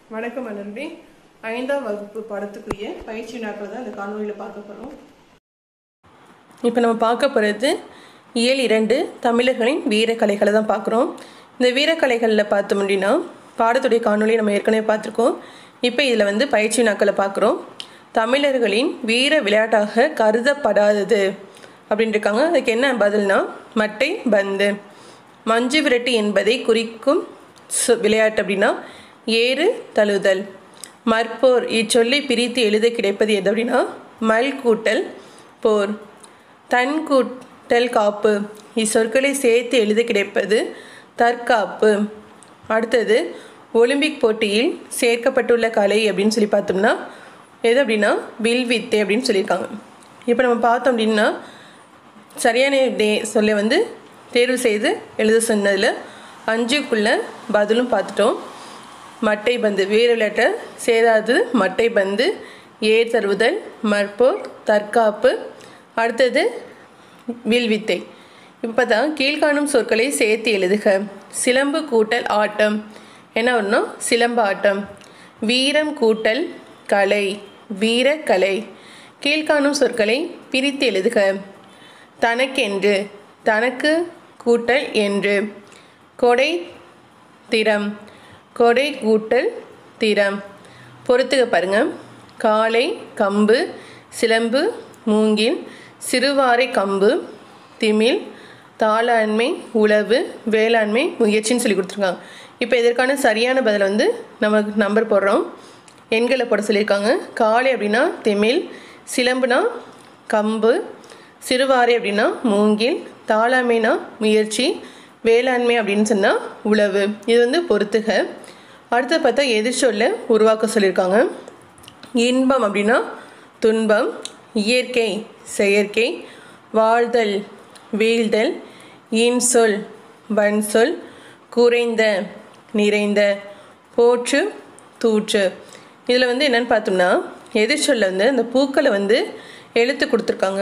வணக்கம் அனர்வி ஐந்தாம் வகுப்பு பாடத்துக்குரிய பயிற்சி நாட்கள் தான் இந்த காணொலியில் பார்க்க போகிறோம் இப்போ நம்ம பார்க்க போகிறது இயல் இரண்டு தமிழர்களின் வீரக்கலைகளை தான் பார்க்குறோம் இந்த வீரக்கலைகளில் பார்த்தோம் அப்படின்னா பாடத்துடைய காணொலியை நம்ம ஏற்கனவே பார்த்துருக்கோம் இப்போ இதில் வந்து பயிற்சி நாட்களை பார்க்குறோம் தமிழர்களின் வீர விளையாட்டாக கருதப்படாதது அப்படின்னு இருக்காங்க அதுக்கு என்ன பதில்னா மட்டை பந்து மஞ்சு விரட்டு என்பதை குறிக்கும் சொ- விளையாட்டு அப்படின்னா ஏறு தழுதல் மற்போர் இச்சொல்லை பிரித்து எழுத கிடைப்பது எது அப்படின்னா மல் கூட்டல் போர் தன் கூட்டல் காப்பு இச்சொற்களை சேர்த்து எழுத கிடைப்பது தற்காப்பு அடுத்தது ஒலிம்பிக் போட்டியில் சேர்க்கப்பட்டுள்ள கலை அப்படின்னு சொல்லி பார்த்தோம்னா எது அப்படின்னா வில்வித்தை அப்படின்னு சொல்லியிருக்காங்க இப்போ நம்ம பார்த்தோம் அப்படின்னா சரியான டே சொல்ல வந்து தேர்வு செய்து எழுத சொன்னதில் அஞ்சுக்குள்ள பதிலும் பார்த்துட்டோம் மட்டை பந்து வீர விளையாட்டை சேராது மட்டை பந்து ஏர் தருவுதல் மற்போர் தற்காப்பு அடுத்தது வில்வித்தை இப்போ தான் கீழ்காணும் சொற்களை சேர்த்து எழுதுக சிலம்பு கூட்டல் ஆட்டம் என்ன வரும்னா சிலம்ப ஆட்டம் வீரம் கூட்டல் கலை வீரக்கலை கீழ்காணும் சொற்களை பிரித்து எழுதுக தனக்கென்று தனக்கு கூட்டல் என்று கொடை திறம் கொடை கூட்டல் திறம் பொறுத்துக்க பாருங்க காளை கம்பு சிலம்பு மூங்கில் சிறுவாரை கம்பு திமில் தாளாண்மை உழவு வேளாண்மை முயற்சின்னு சொல்லி கொடுத்துருக்காங்க இப்போ இதற்கான சரியான பதில் வந்து நம்ம நம்பர் போடுறோம் எண்களை போட சொல்லியிருக்காங்க காளை அப்படின்னா திமில் சிலம்புனா கம்பு சிறுவாரை அப்படின்னா மூங்கில் தாளாமைனா முயற்சி வேளாண்மை அப்படின்னு சொன்னால் உழவு இது வந்து பொறுத்துக அடுத்து பார்த்தா எதிர்ச்சொல்ல உருவாக்க சொல்லியிருக்காங்க இன்பம் அப்படின்னா துன்பம் இயற்கை செயற்கை வாழ்தல் வீழ்தல் இன்சொல் வன்சொல் குறைந்த நிறைந்த போற்று தூற்று இதில் வந்து என்னென்னு பார்த்தோம்னா எதிர்ச்சொல்ல வந்து அந்த பூக்களை வந்து எழுத்து கொடுத்துருக்காங்க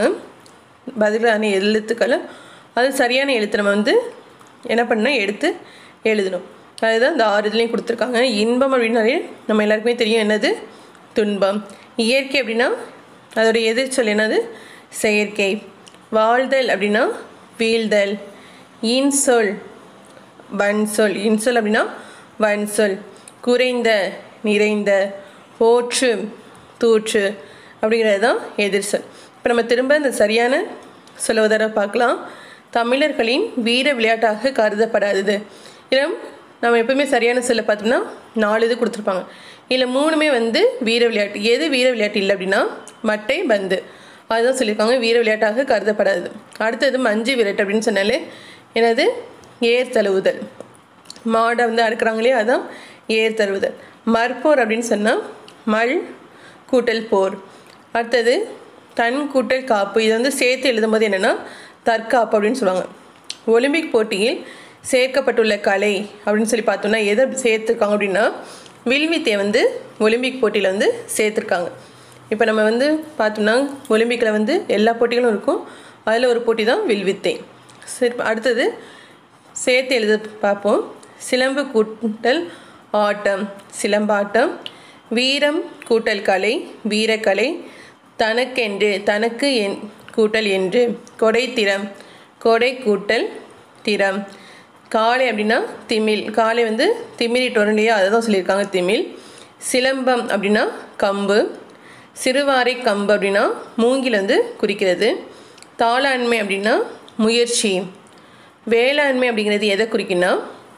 பதிலான எழுத்துக்களை அது சரியான எழுத்து நம்ம வந்து என்ன பண்ணால் எடுத்து எழுதணும் அதுதான் இந்த ஆறு இதுலேயும் கொடுத்துருக்காங்க இன்பம் அப்படின்னாலே நம்ம எல்லாருக்குமே தெரியும் என்னது துன்பம் இயற்கை அப்படின்னா அதோடைய எதிர்ச்சொல் என்னது செயற்கை வாழ்தல் அப்படின்னா வீழ்தல் இன்சொல் வன்சொல் இன்சொல் அப்படின்னா வன்சொல் குறைந்த நிறைந்த போற்று தூற்று அப்படிங்கிறது தான் எதிர்சொல் இப்போ நம்ம திரும்ப இந்த சரியான சொல்லுவதர பார்க்கலாம் தமிழர்களின் வீர விளையாட்டாக கருதப்படாதது இதில் நம்ம எப்பவுமே சரியான சொல்ல பார்த்தோம்னா நாலு இது கொடுத்துருப்பாங்க இதில் மூணுமே வந்து வீர விளையாட்டு எது வீர விளையாட்டு இல்லை அப்படின்னா மட்டை பந்து அதுதான் சொல்லியிருக்காங்க வீர விளையாட்டாக கருதப்படாது அடுத்தது மஞ்சு விரட்டு அப்படின்னு சொன்னாலே என்னது ஏர் தழுவுதல் மாடை வந்து அறுக்குறாங்களே அதான் ஏர் தழுவுதல் மற்போர் அப்படின்னு சொன்னால் மல் கூட்டல் போர் அடுத்தது தன் கூட்டல் காப்பு இதை வந்து சேர்த்து எழுதும்போது என்னென்னா தற்காப்பு அப்படின்னு சொல்லுவாங்க ஒலிம்பிக் போட்டியில் சேர்க்கப்பட்டுள்ள கலை அப்படின்னு சொல்லி பார்த்தோம்னா எதை சேர்த்துருக்காங்க அப்படின்னா வில்வித்தையை வந்து ஒலிம்பிக் போட்டியில் வந்து சேர்த்துருக்காங்க இப்போ நம்ம வந்து பார்த்தோம்னா ஒலிம்பிக்கில் வந்து எல்லா போட்டிகளும் இருக்கும் அதில் ஒரு போட்டி தான் வில்வித்தை சரி அடுத்தது சேர்த்து எழுத பார்ப்போம் சிலம்பு கூட்டல் ஆட்டம் சிலம்பாட்டம் வீரம் கூட்டல் கலை வீரக்கலை தனக்கென்று தனக்கு என் கூட்டல் என்று கொடை திறம் கொடை கூட்டல் திறம் காளை அப்படின்னா திமில் காளை வந்து திமிரிட்டு வரும் இல்லையா அதை தான் சொல்லியிருக்காங்க திமில் சிலம்பம் அப்படின்னா கம்பு சிறுவாரை கம்பு அப்படின்னா மூங்கில் வந்து குறிக்கிறது தாளாண்மை அப்படின்னா முயற்சி வேளாண்மை அப்படிங்கிறது எதை குறிக்குன்னா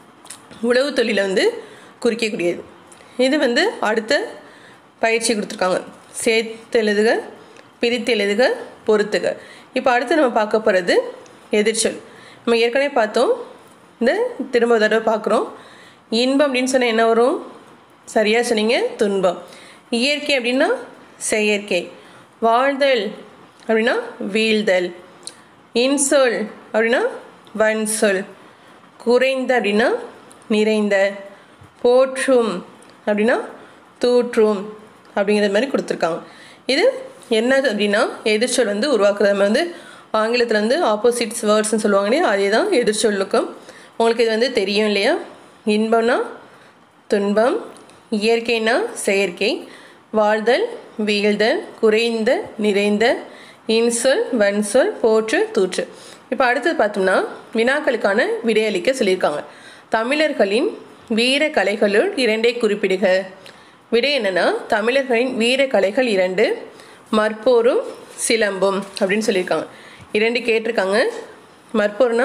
உழவு தொழிலை வந்து குறிக்கக்கூடியது இது வந்து அடுத்த பயிற்சி கொடுத்துருக்காங்க சேர்த்து எழுதுக பிரித்து எழுதுக பொறுத்துக இப்போ அடுத்து நம்ம பார்க்க போகிறது எதிர்ச்சொல் நம்ம ஏற்கனவே பார்த்தோம் இந்த திரும்ப ஒரு தடவை பார்க்குறோம் இன்பம் அப்படின்னு சொன்னால் என்ன வரும் சரியாக சொன்னீங்க துன்பம் இயற்கை அப்படின்னா செயற்கை வாழ்தல் அப்படின்னா வீழ்தல் இன்சொல் அப்படின்னா வன்சொல் குறைந்த அப்படின்னா நிறைந்த போற்றும் அப்படின்னா தூற்றும் அப்படிங்கிற மாதிரி கொடுத்துருக்காங்க இது என்ன அப்படின்னா எதிர்ச்சொல் வந்து உருவாக்குறது நம்ம வந்து ஆங்கிலத்தில் வந்து ஆப்போசிட்ஸ் வேர்ட்ஸ்னு சொல்லுவாங்க இல்லையா அதே தான் எதிர்ச்சொல்லுக்கும் உங்களுக்கு இது வந்து தெரியும் இல்லையா இன்பம்னா துன்பம் இயற்கைனா செயற்கை வாழ்தல் வீழ்தல் குறைந்த நிறைந்த இன்சொல் வன்சொல் போற்று தூற்று இப்போ அடுத்தது பார்த்தோம்னா வினாக்களுக்கான விடையளிக்க சொல்லியிருக்காங்க தமிழர்களின் வீர கலைகளுள் இரண்டை குறிப்பிடுக விடை என்னன்னா தமிழர்களின் வீர கலைகள் இரண்டு மற்போரும் சிலம்பும் அப்படின்னு சொல்லியிருக்காங்க இரண்டு கேட்டிருக்காங்க மற்போர்னா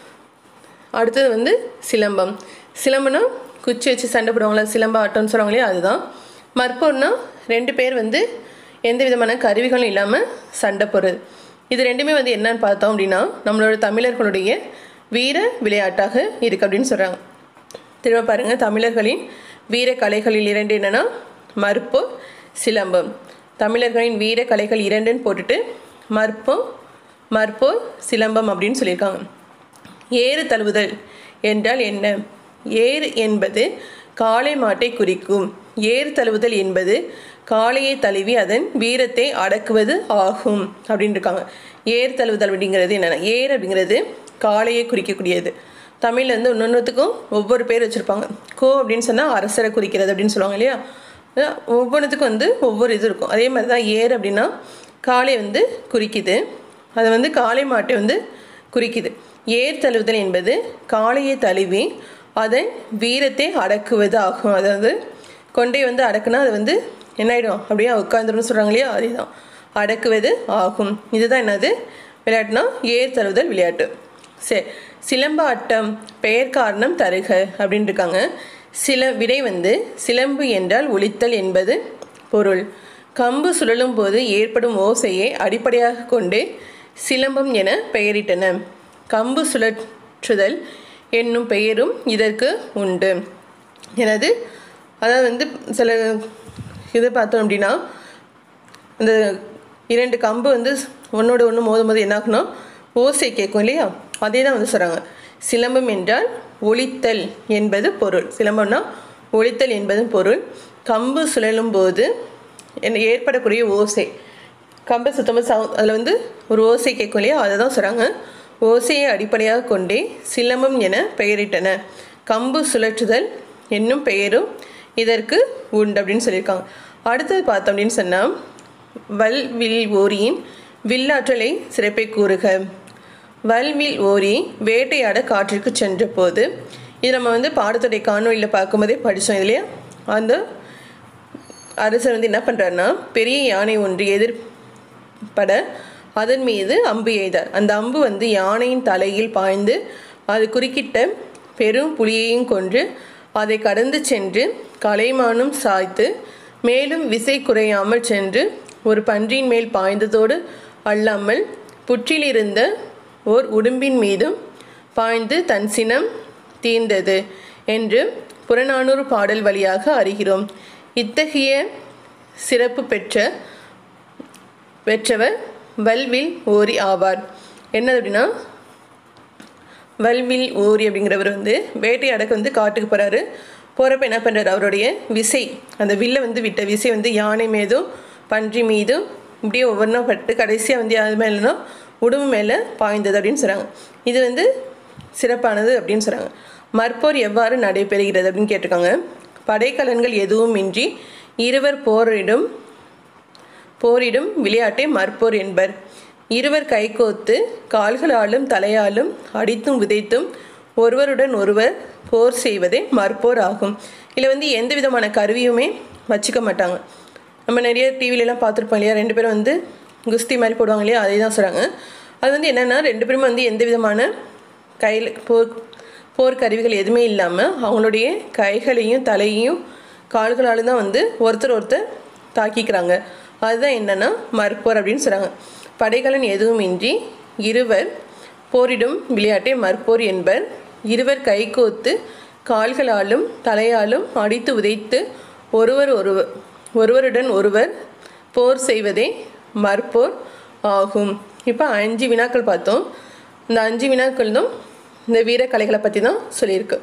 அடுத்தது வந்து சிலம்பம் சிலம்பம்னா குச்சி வச்சு சண்டை போடுவாங்களா சிலம்ப ஆட்டம்னு சொல்லுவாங்க இல்லையா அதுதான் மற்போர்னா ரெண்டு பேர் வந்து எந்த விதமான கருவிகளும் இல்லாமல் சண்டை போடுறது இது ரெண்டுமே வந்து என்னன்னு பார்த்தோம் அப்படின்னா நம்மளோட தமிழர்களுடைய வீர விளையாட்டாக இருக்குது அப்படின்னு சொல்கிறாங்க திரும்ப பாருங்கள் தமிழர்களின் வீர கலைகளில் இரண்டு என்னென்னா மற்போர் சிலம்பம் தமிழர்களின் வீர கலைகள் இரண்டுன்னு போட்டுட்டு மற்பம் மற்போர் சிலம்பம் அப்படின்னு சொல்லியிருக்காங்க ஏறு தழுவுதல் என்றால் என்ன ஏறு என்பது காளை மாட்டை குறிக்கும் ஏறு தழுவுதல் என்பது காளையை தழுவி அதன் வீரத்தை அடக்குவது ஆகும் அப்படின்னு இருக்காங்க ஏர் தழுவுதல் அப்படிங்கிறது என்னென்ன ஏர் அப்படிங்கிறது காளையை குறிக்கக்கூடியது தமிழில் வந்து ஒன்னொன்றுத்துக்கும் ஒவ்வொரு பேர் வச்சுருப்பாங்க கோ அப்படின்னு சொன்னால் அரசரை குறிக்கிறது அப்படின்னு சொல்லுவாங்க இல்லையா அதான் ஒவ்வொன்றுத்துக்கும் வந்து ஒவ்வொரு இது இருக்கும் அதே மாதிரி தான் ஏர் அப்படின்னா காளை வந்து குறிக்குது அதை வந்து காளை மாட்டை வந்து குறிக்குது ஏர் தழுவுதல் என்பது காளையை தழுவி அதன் வீரத்தை அடக்குவது ஆகும் அதாவது கொண்டை வந்து அடக்குனா அது வந்து என்ன ஆகிடும் அப்படியே உட்காந்துருன்னு சொல்கிறாங்க இல்லையா அதுதான் அடக்குவது ஆகும் இதுதான் என்னது விளையாட்டுனா ஏர் தழுவுதல் விளையாட்டு சரி சிலம்ப ஆட்டம் பெயர் காரணம் தருக அப்படின்னு இருக்காங்க சில விடை வந்து சிலம்பு என்றால் ஒலித்தல் என்பது பொருள் கம்பு சுழலும் போது ஏற்படும் ஓசையை அடிப்படையாக கொண்டு சிலம்பம் என பெயரிட்டன கம்பு சுழற்றுதல் என்னும் பெயரும் இதற்கு உண்டு எனது அதாவது வந்து சில இது பார்த்தோம் அப்படின்னா இந்த இரண்டு கம்பு வந்து ஒன்றோட ஒன்று மோதும் போது என்ன ஆகும்னா ஓசை கேட்கும் இல்லையா அதே தான் வந்து சொல்கிறாங்க சிலம்பம் என்றால் ஒலித்தல் என்பது பொருள் சிலம்பம்னா ஒலித்தல் என்பது பொருள் கம்பு சுழலும் போது என்ன ஏற்படக்கூடிய ஓசை கம்பை சுத்தமாக சவு அதில் வந்து ஒரு ஓசை கேட்கும் இல்லையா அதை தான் சொல்கிறாங்க ஓசையை அடிப்படையாக கொண்டே சிலம்பம் என பெயரிட்டன கம்பு சுழற்றுதல் என்னும் பெயரும் இதற்கு உண்டு அப்படின்னு சொல்லியிருக்காங்க அடுத்தது பார்த்தோம் அப்படின்னு சொன்னால் வல் வில் ஓரியின் வில்லாற்றலை சிறப்பை கூறுக வல்வில் ஓரி வேட்டையாட காற்றிற்கு சென்ற போது இது நம்ம வந்து பாடத்துடைய காணொலியில் பார்க்கும்போதே படித்தோம் இல்லையா அந்த அரசர் வந்து என்ன பண்ணுறாருன்னா பெரிய யானை ஒன்று எதிர்பட அதன் மீது அம்பு எய்தார் அந்த அம்பு வந்து யானையின் தலையில் பாய்ந்து அது குறுக்கிட்ட பெரும் புலியையும் கொன்று அதை கடந்து சென்று கலைமானும் சாய்த்து மேலும் விசை குறையாமல் சென்று ஒரு பன்றியின் மேல் பாய்ந்ததோடு அல்லாமல் புற்றிலிருந்த ஓர் உடும்பின் மீதும் பாய்ந்து தன் சினம் தீர்ந்தது என்று புறநானூறு பாடல் வழியாக அறிகிறோம் இத்தகைய சிறப்பு பெற்ற பெற்றவர் வல்வில் ஓரி ஆவார் என்னது அப்படின்னா வல்வில் ஓரி அப்படிங்கிறவர் வந்து வேட்டையாடக்கு வந்து காட்டுக்கு போகிறாரு போகிறப்ப என்ன பண்ணுறாரு அவருடைய விசை அந்த வில்லை வந்து விட்ட விசை வந்து யானை மீதும் பன்றி மீதும் இப்படியே ஒவ்வொன்றா பட்டு கடைசியாக வந்து அது மேலேனா உடம்பு மேலே பாய்ந்தது அப்படின்னு சொல்கிறாங்க இது வந்து சிறப்பானது அப்படின்னு சொல்கிறாங்க மற்போர் எவ்வாறு நடைபெறுகிறது அப்படின்னு கேட்டிருக்காங்க படைக்கலன்கள் எதுவும் இன்றி இருவர் போரிடும் போரிடும் விளையாட்டை மற்போர் என்பர் இருவர் கைகோத்து கால்களாலும் தலையாலும் அடித்தும் விதைத்தும் ஒருவருடன் ஒருவர் போர் செய்வதே மற்போர் ஆகும் இதில் வந்து எந்த விதமான கருவியுமே வச்சுக்க மாட்டாங்க நம்ம நிறைய டிவிலலாம் பார்த்துருப்போம் இல்லையா ரெண்டு பேரும் வந்து குஸ்தி மாதிரி போடுவாங்க இல்லையா அதே தான் சொல்கிறாங்க அது வந்து என்னென்னா ரெண்டு பேரும் வந்து எந்த விதமான கையில் போர் போர் கருவிகள் எதுவுமே இல்லாமல் அவங்களுடைய கைகளையும் தலையையும் கால்களாலும் தான் வந்து ஒருத்தர் ஒருத்தர் தாக்கிக்கிறாங்க அதுதான் என்னென்னா மற்போர் அப்படின்னு சொல்கிறாங்க படைகளன் எதுவுமின்றி இருவர் போரிடும் விளையாட்டை மற்போர் என்பர் இருவர் கைகோத்து கால்களாலும் தலையாலும் அடித்து உதைத்து ஒருவர் ஒருவர் ஒருவருடன் ஒருவர் போர் செய்வதே மற்போர் ஆகும் இப்போ அஞ்சு வினாக்கள் பார்த்தோம் இந்த அஞ்சு வினாக்களும் இந்த வீரக்கலைகளை பற்றி தான் சொல்லியிருக்கு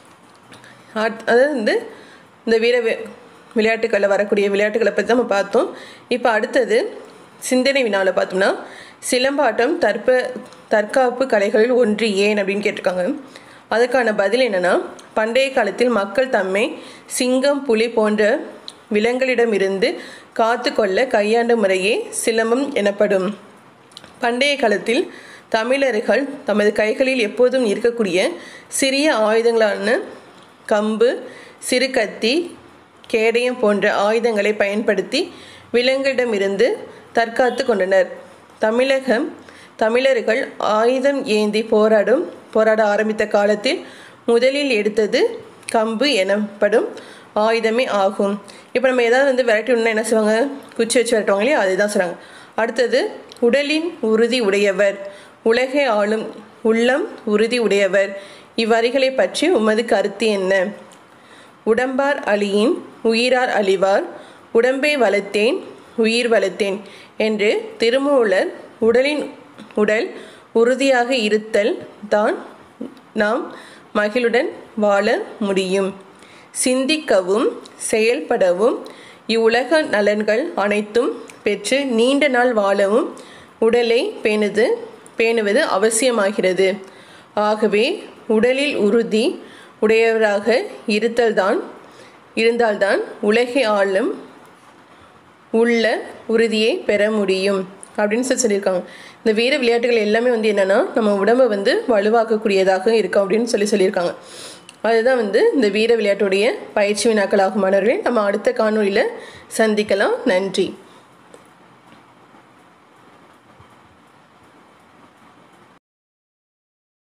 அத்- அதாவது வந்து இந்த வீர வி- விளையாட்டுகளில் வரக்கூடிய விளையாட்டுகளை பற்றி நம்ம பார்த்தோம் இப்போ அடுத்தது சிந்தனை வினாவில் பார்த்தோம்னா சிலம்பாட்டம் தற்ப தற்காப்பு கலைகளில் ஒன்று ஏன் அப்படின்னு கேட்டிருக்காங்க அதுக்கான பதில் என்னென்னா பண்டைய காலத்தில் மக்கள் தம்மை சிங்கம் புலி போன்ற விலங்குகளிடமிருந்து காத்து கொள்ள கையாண்ட முறையே சிலம்பம் எனப்படும் பண்டைய காலத்தில் தமிழர்கள் தமது கைகளில் எப்போதும் இருக்கக்கூடிய சிறிய ஆயுதங்களான கம்பு சிறு கத்தி கேடயம் போன்ற ஆயுதங்களை பயன்படுத்தி விலங்குகளிடமிருந்து தற்காத்து கொண்டனர் தமிழகம் தமிழர்கள் ஆயுதம் ஏந்தி போராடும் போராட ஆரம்பித்த காலத்தில் முதலில் எடுத்தது கம்பு எனப்படும் ஆயுதமே ஆகும் இப்போ நம்ம ஏதாவது வந்து விரட்டி விடணும்னா என்ன செய்வாங்க குச்சி வச்சு விரட்டுவாங்க இல்லையா அதுதான் சொல்கிறாங்க அடுத்தது உடலின் உறுதி உடையவர் உலகை ஆளும் உள்ளம் உறுதி உடையவர் இவ்வரிகளை பற்றி உமது கருத்து என்ன உடம்பார் அழியின் உயிரார் அழிவார் உடம்பை வளர்த்தேன் உயிர் வளர்த்தேன் என்று திருமூலர் உடலின் உடல் உறுதியாக இருத்தல் தான் நாம் மகிழுடன் வாழ முடியும் சிந்திக்கவும் செயல்படவும் இவ்வுலக நலன்கள் அனைத்தும் பெற்று நீண்ட நாள் வாழவும் உடலை பேணுது பேணுவது அவசியமாகிறது ஆகவே உடலில் உறுதி உடையவராக இருத்தல்தான் இருந்தால்தான் உலகை ஆளும் உள்ள உறுதியை பெற முடியும் அப்படின்னு சொல்லி சொல்லியிருக்காங்க இந்த வீர விளையாட்டுகள் எல்லாமே வந்து என்னென்னா நம்ம உடம்பை வந்து வலுவாக்கக்கூடியதாக இருக்கும் அப்படின்னு சொல்லி சொல்லியிருக்காங்க அதுதான் வந்து இந்த வீர விளையாட்டுடைய பயிற்சி வினாக்களாகும் மாணவர்களே நம்ம அடுத்த காணொளியில் சந்திக்கலாம் நன்றி